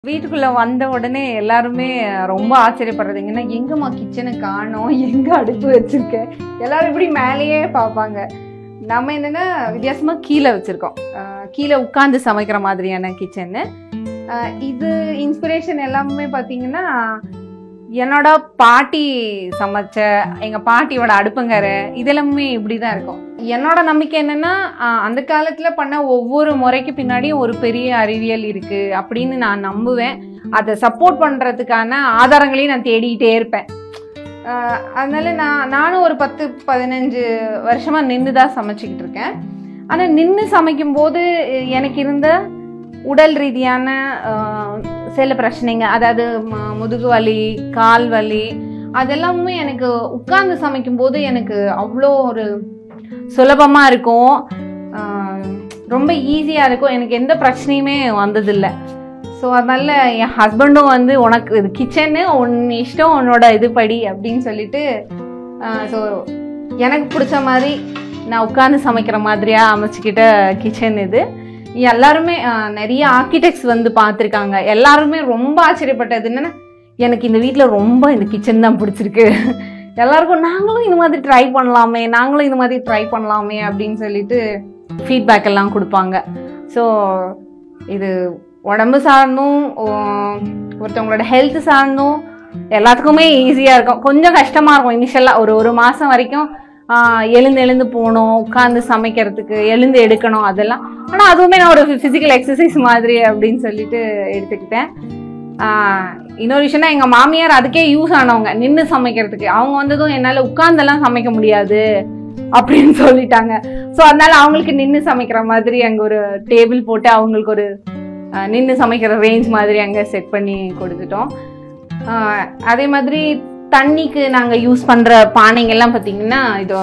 வீட்டுக்குள்ள வந்த உடனே எல்லாருமே ரொம்ப ஆச்சரியப்படுறது என்னன்னா எங்கம்மா கிச்சனை காணோம் எங்க அடுப்பு வச்சிருக்க எல்லாரும் இப்படி மேலேயே பார்ப்பாங்க நம்ம என்னன்னா வித்தியாசமா கீழே வச்சிருக்கோம் அஹ் கீழே உட்காந்து சமைக்கிற மாதிரியான கிச்சனு இது இன்ஸ்பிரேஷன் எல்லாமே பார்த்தீங்கன்னா என்னோட பாட்டி சமைச்ச எங்க பாட்டியோட அடுப்புங்கரை இதெல்லாமே இப்படிதான் இருக்கும் என்னோட நம்பிக்கை என்னன்னா ஆஹ் அந்த காலத்துல பண்ண ஒவ்வொரு முறைக்கு பின்னாடியும் ஒரு பெரிய அறிவியல் இருக்கு அப்படின்னு நான் நம்புவேன் அதை சப்போர்ட் பண்றதுக்கான ஆதாரங்களையும் நான் தேடிக்கிட்டே இருப்பேன் ஆஹ் அதனால நான் நானும் ஒரு பத்து பதினஞ்சு வருஷமா நின்று தான் சமைச்சிக்கிட்டு இருக்கேன் ஆனா நின்று சமைக்கும் போது எனக்கு இருந்த உடல் ரீதியான ஆஹ், சில பிரச்சனைங்க அதாவது ம- முதுகு வலி கால் வலி அதெல்லாமே எனக்கு உட்கார்ந்து சமைக்கும் போது எனக்கு அவ்வளோ ஒரு சுலபமாக இருக்கும் ஆஹ், ரொம்ப ஈஸியாக இருக்கும் எனக்கு எந்த பிரச்சனையுமே வந்ததில்லை ஸோ அதனால என் ஹஸ்பண்டும் வந்து உனக்கு இது கிச்சனு உன் இஷ்டம் உன்னோட இது படி அப்படின்னு சொல்லிட்டு ஸோ எனக்கு பிடிச்ச மாதிரி நான் உட்காந்து சமைக்கிற மாதிரியா அமைச்சுக்கிட்ட கிச்சன் இது எல்லாருமே ஆஹ், நிறைய ஆர்கிடெக்ட்ஸ் வந்து பார்த்துருக்காங்க எல்லாருமே ரொம்ப ஆச்சரியப்பட்டது என்னன்னா எனக்கு இந்த வீட்டில் ரொம்ப இந்த கிச்சன் தான் பிடிச்சிருக்கு எல்லாருக்கும் நாங்களும் இந்த மாதிரி ட்ரை பண்ணலாமே நாங்களும் இந்த மாதிரி ட்ரை பண்ணலாமே அப்படின்னு சொல்லிட்டு ஃபீட்பேக் எல்லாம் கொடுப்பாங்க ஸோ இது உடம்பு சார்ந்தும் ஓ- ஒருத்தவங்களோட ஹெல்த் சார்ந்தும் எல்லாத்துக்குமே ஈஸியாக இருக்கும் கொஞ்சம் கஷ்டமாக இருக்கும் இனிஷியலாக ஒரு ஒரு மாதம் வரைக்கும் ஆஹ், எழுந்து எழுந்து போகணும் உட்காந்து சமைக்கிறதுக்கு எழுந்து எடுக்கணும் அதெல்லாம் ஆனால் அதுவுமே நான் ஒரு ஃபிசிக்கல் எக்ஸசைஸ் மாதிரி அப்படின்னு சொல்லிட்டு எடுத்துக்கிட்டேன் ஆஹ், இன்னொரு விஷயம்னா எங்கள் மாமியார் அதுக்கே யூஸ் ஆனவங்க நின்று சமைக்கிறதுக்கு அவங்க வந்ததும் என்னால் உட்கார்ந்தெல்லாம் சமைக்க முடியாது அப்படின்னு சொல்லிட்டாங்க ஸோ அதனால அவங்களுக்கு நின்று சமைக்கிற மாதிரி அங்கே ஒரு டேபிள் போட்டு அவங்களுக்கு ஒரு நின்று சமைக்கிற ரேஞ்ச் மாதிரி அங்கே செட் பண்ணி கொடுத்துட்டோம் ஆஹ், அதே மாதிரி தண்ணிக்கு நாங்கள் யூஸ் பண்ணுற பானைங்கெல்லாம் பார்த்தீங்கன்னா இது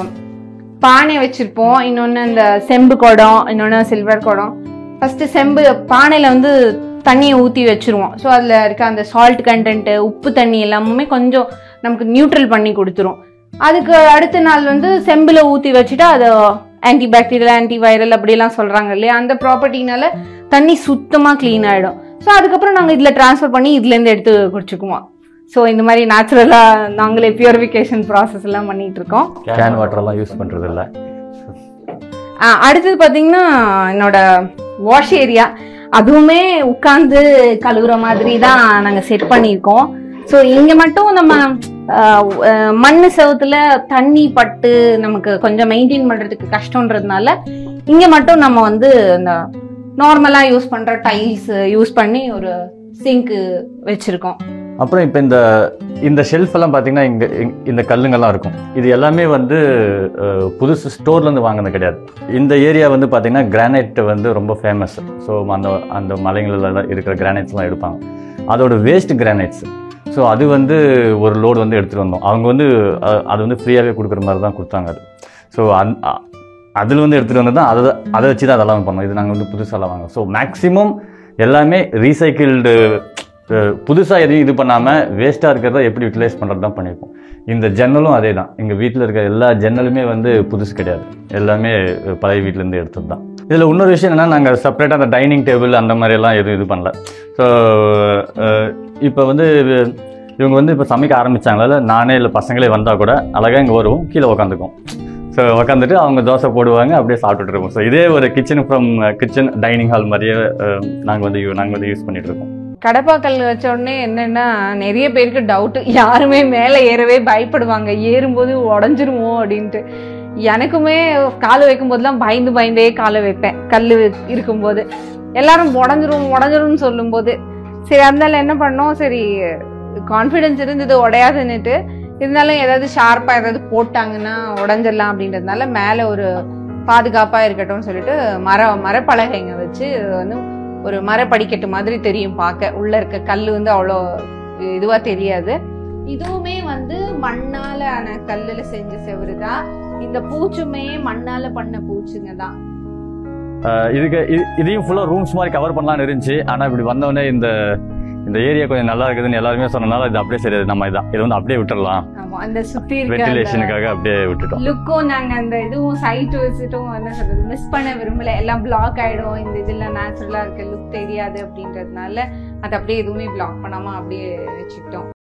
பானை வச்சுருப்போம் இன்னொன்று இந்த செம்பு குடம் இன்னொன்று சில்வர் குடம் ஃபஸ்ட்டு செம்பு பானையில் வந்து தண்ணியை ஊற்றி வச்சுருவோம் ஸோ அதில் இருக்க அந்த சால்ட் கண்டென்ட்டு உப்பு தண்ணி எல்லாமே கொஞ்சம் நமக்கு நியூட்ரல் பண்ணி கொடுத்துரும் அதுக்கு அடுத்த நாள் வந்து செம்பில் ஊற்றி வச்சுட்டு அதை ஆன்டி பாக்டீரியல் ஆன்டி வைரல் அப்படிலாம் சொல்கிறாங்க இல்லையா அந்த ப்ராப்பர்ட்டினால தண்ணி சுத்தமாக க்ளீன் ஆகிடும் ஸோ அதுக்கப்புறம் நாங்கள் இதில் ட்ரான்ஸ்ஃபர் பண்ணி இதுலேருந்து எடுத்து குடிச்சுக்குவோம் ஸோ இந்த மாதிரி நேச்சுரலாக நாங்களே பியூரிஃபிகேஷன் ப்ராசஸ் எல்லாம் பண்ணிட்டு இருக்கோம் கேன் வாட்டர்லாம் யூஸ் பண்ணுறது இல்லை ஆ, அடுத்தது பார்த்தீங்கன்னா என்னோட வாஷ் ஏரியா அதுவுமே உட்காந்து கழுவுற மாதிரி தான் நாங்கள் செட் பண்ணியிருக்கோம் ஸோ இங்கே மட்டும் நம்ம ஆ, ஆ, மண்ணு செவத்துல தண்ணி பட்டு நமக்கு கொஞ்சம் மெயின்டைன் பண்ணுறதுக்கு கஷ்டன்றதுனால இங்கே மட்டும் நம்ம வந்து இந்த நார்மலாக யூஸ் பண்ணுற டைல்ஸ் யூஸ் பண்ணி ஒரு சிங்க்கு வச்சுருக்கோம் அப்புறம் இப்போ இந்த இந்த ஷெல்ஃப் எல்லாம் பார்த்தீங்கன்னா இங்கே இந்த கல்லுங்கெல்லாம் இருக்கும் இது எல்லாமே வந்து அஹ், புதுசு ஸ்டோர்லேருந்து வாங்கினது கிடையாது இந்த ஏரியா வந்து பார்த்தீங்கன்னா கிரானைட் வந்து ரொம்ப ஃபேமஸ் ஸோ அந்த அந்த மலைகளில் இருக்கிற கிரானைட்ஸ்லாம் எடுப்பாங்க அதோட வேஸ்ட் கிரானைட்ஸ் ஸோ அது வந்து ஒரு லோடு வந்து எடுத்துகிட்டு வந்தோம் அவங்க வந்து அஹ், அது வந்து ஃப்ரீயாகவே கொடுக்குற மாதிரி தான் கொடுத்தாங்க அது ஸோ அந் அ- அதில் வந்து எடுத்துகிட்டு வந்து தான் அதை அதை வச்சு தான் அதெல்லாம் பண்ணோம் இது நாங்கள் வந்து புதுசாலாம் வாங்க ஸோ மேக்ஸிமம் எல்லாமே ரீசைக்கிள்டு புதுசாக எதையும் இது பண்ணாமல் வேஸ்ட்டாக இருக்கிறத எப்படி யூட்டிலைஸ் பண்ணுறது தான் பண்ணியிருக்கோம் இந்த ஜன்னலும் அதே தான் எங்கள் வீட்டில் இருக்க எல்லா ஜன்னலுமே வந்து புதுசு கிடையாது எல்லாமே அஹ், பழைய வீட்டிலேருந்து எடுத்தது தான் இதில் இன்னொரு விஷயம் என்னென்னா நாங்கள் செப்பரேட்டாக அந்த டைனிங் டேபிள் அந்த மாதிரியெல்லாம் எதுவும் இது பண்ணல ஸோ இப்போ வந்து இவங்க வந்து இப்போ சமைக்க ஆரம்பிச்சாங்களா நானே இல்லை பசங்களே வந்தால் கூட அழகாக இங்கே வருவோம் கீழே உட்காந்துக்கும் ஸோ உட்காந்துட்டு அவங்க தோசை போடுவாங்க அப்படியே சாப்பிட்டுட்டு இருப்போம் ஸோ இதே ஒரு kitchen from kitchen dining hall மாதிரியே நாங்கள் வந்து நாங்கள் வந்து யூஸ் பண்ணிட்டு இருக்கோம் கடப்பாக்கல் வச்ச உடனே என்னன்னா நிறைய பேருக்கு டவுட் யாருமே மேலே ஏறவே பயப்படுவாங்க ஏறும்போது உடஞ்சிருமோ அப்படின்ட்டு எனக்குமே கால் வைக்கும் போதெல்லாம் பயந்து பயந்தே காலை வைப்பேன் கல் இருக்கும்போது எல்லாரும் உடஞ்சிரும் உடஞ்சிரும்னு சொல்லும்போது சரி அதனால என்ன பண்ணோம் சரி கான்ஃபிடென்ஸ் இருந்தது உடையாதுன்னுட்டு இருந்தாலும் ஏதாவது ஷார்ப்பாக ஏதாவது போட்டாங்கன்னா உடஞ்சிடலாம் அப்படின்றதுனால மேலே ஒரு பாதுகாப்பாக இருக்கட்டும்னு சொல்லிட்டு மர மரப்பலகைங்க வச்சு வந்து ஒரு மரப்படிக்கட்டு மாதிரி தெரியும் பார்க்க உள்ள இருக்க கல் வந்து அவ்வளோ இதுவா தெரியாது இதுவுமே வந்து மண்ணால ஆன கல்லுல செஞ்ச செவரு தான் இந்த பூச்சுமே மண்ணால பண்ண பூச்சுங்க தான் அஹ் இதுக்கு இது- இதையும் ஃபுல்லாக ரூம்ஸ் மாதிரி கவர் பண்ணலாம்னு இருந்துச்சு ஆனால் இப்படி வந்தவொடனே இந்த இந்த ஏரியா கொஞ்சம் நல்லா இருக்குதுன்னு எல்லாருமே சொன்னனால இது அப்படியே சரி நம்ம இதான் இது வந்து அப்படியே விட்டுறலாம் ஆமா அந்த சுத்தி இருக்க வென்டிலேஷனுக்காக அப்படியே விட்டுட்டோம் லுக்கும் நாங்க அந்த இதுவும் சைட் விசிட்டும் என்ன சொல்றது மிஸ் பண்ண விரும்பல எல்லாம் பிளாக் ஆயிடும் இந்த இதுல நேச்சுரலா இருக்க லுக் தெரியாது அப்படின்றதுனால அது அப்படியே எதுவுமே பிளாக் பண்ணாமல் அப்படியே வச்சுக்கிட்டோம்